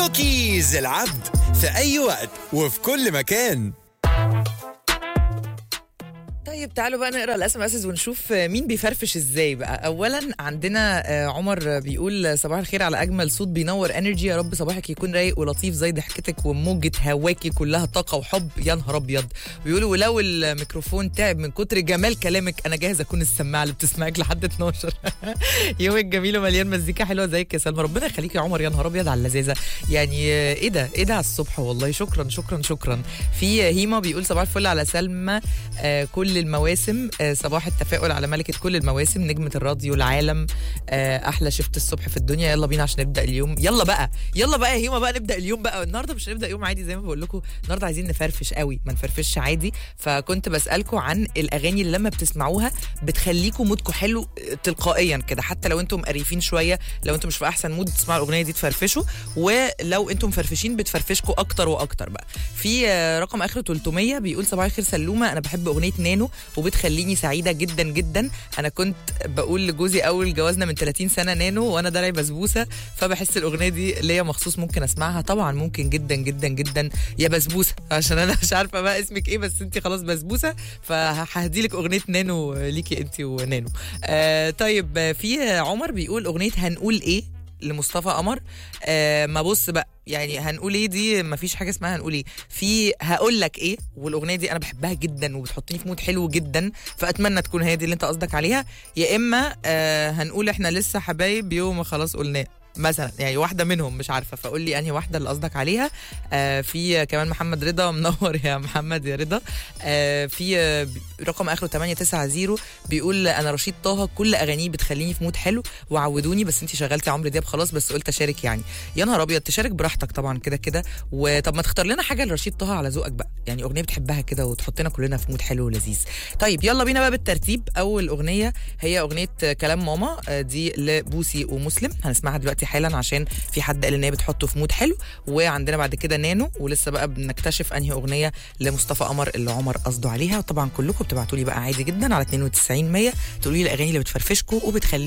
كوكيز العبد في أي وقت وفي كل مكان طيب تعالوا بقى نقرا الاس ام اس ونشوف مين بيفرفش ازاي بقى اولا عندنا آه، عمر بيقول صباح الخير على اجمل صوت بينور انرجي يا رب صباحك يكون رايق ولطيف زي ضحكتك وموجه هواكي كلها طاقه وحب يا نهار ابيض بيقولوا ولو الميكروفون تعب من كتر جمال كلامك انا جاهز اكون السماعه اللي بتسمعك لحد 12 يومك جميل ومليان مزيكا حلوه زيك يا سلمى ربنا يخليك يا عمر يا نهار ابيض على اللذاذه يعني آه، ايه ده ايه ده على الصبح والله شكرا شكرا شكرا في هيما بيقول صباح الفل على سلمى آه، كل المواسم آه، صباح التفاؤل على ملكة كل المواسم نجمة الراديو العالم آه، أحلى شفت الصبح في الدنيا يلا بينا عشان نبدأ اليوم يلا بقى يلا بقى يا هيما بقى نبدأ اليوم بقى النهارده مش هنبدأ يوم عادي زي ما بقول لكم النهارده عايزين نفرفش قوي ما نفرفش عادي فكنت بسألكم عن الأغاني اللي لما بتسمعوها بتخليكم مودكم حلو آه، تلقائيا كده حتى لو انتم مقريفين شوية لو انتم مش في أحسن مود تسمعوا الأغنية دي تفرفشوا ولو انتم مفرفشين بتفرفشكم أكتر وأكتر بقى في آه، رقم آخره 300 بيقول صباح الخير سلومة أنا بحب أغنية نانو وبتخليني سعيده جدا جدا انا كنت بقول لجوزي اول جوازنا من 30 سنه نانو وانا دلعي بسبوسه فبحس الاغنيه دي ليا مخصوص ممكن اسمعها طبعا ممكن جدا جدا جدا يا بسبوسه عشان انا مش عارفه بقى اسمك ايه بس انت خلاص بسبوسه فههدي لك اغنيه نانو ليكي انت ونانو آه طيب آه، في عمر بيقول اغنيه هنقول ايه لمصطفى قمر آه ما بص بقى يعني هنقول ايه دي ما فيش حاجه اسمها هنقول ايه في هقول لك ايه والاغنيه دي انا بحبها جدا وبتحطني في مود حلو جدا فاتمنى تكون هي دي اللي انت قصدك عليها يا اما آه هنقول احنا لسه حبايب يوم خلاص قلناه مثلا يعني واحده منهم مش عارفه فقول لي انهي واحده اللي قصدك عليها آه في كمان محمد رضا منور يا محمد يا رضا آه في آه رقم اخره 890 بيقول انا رشيد طه كل اغانيه بتخليني في مود حلو وعودوني بس انت شغلتي عمرو دياب خلاص بس قلت اشارك يعني يا نهار ابيض تشارك براحتك طبعا كده كده وطب ما تختار لنا حاجه لرشيد طه على ذوقك بقى يعني اغنيه بتحبها كده وتحطنا كلنا في مود حلو ولذيذ طيب يلا بينا بقى بالترتيب اول اغنيه هي اغنيه كلام ماما آه، دي لبوسي ومسلم هنسمعها دلوقتي حالا عشان في حد قال ان هي بتحطه في مود حلو وعندنا بعد كده نانو ولسه بقى بنكتشف انهي اغنيه لمصطفى قمر اللي عمر قصده عليها وطبعا كلكم بتبعتوا لي بقى عادي جدا على 92 100 تقولوا لي الاغاني اللي بتفرفشكم وبتخلي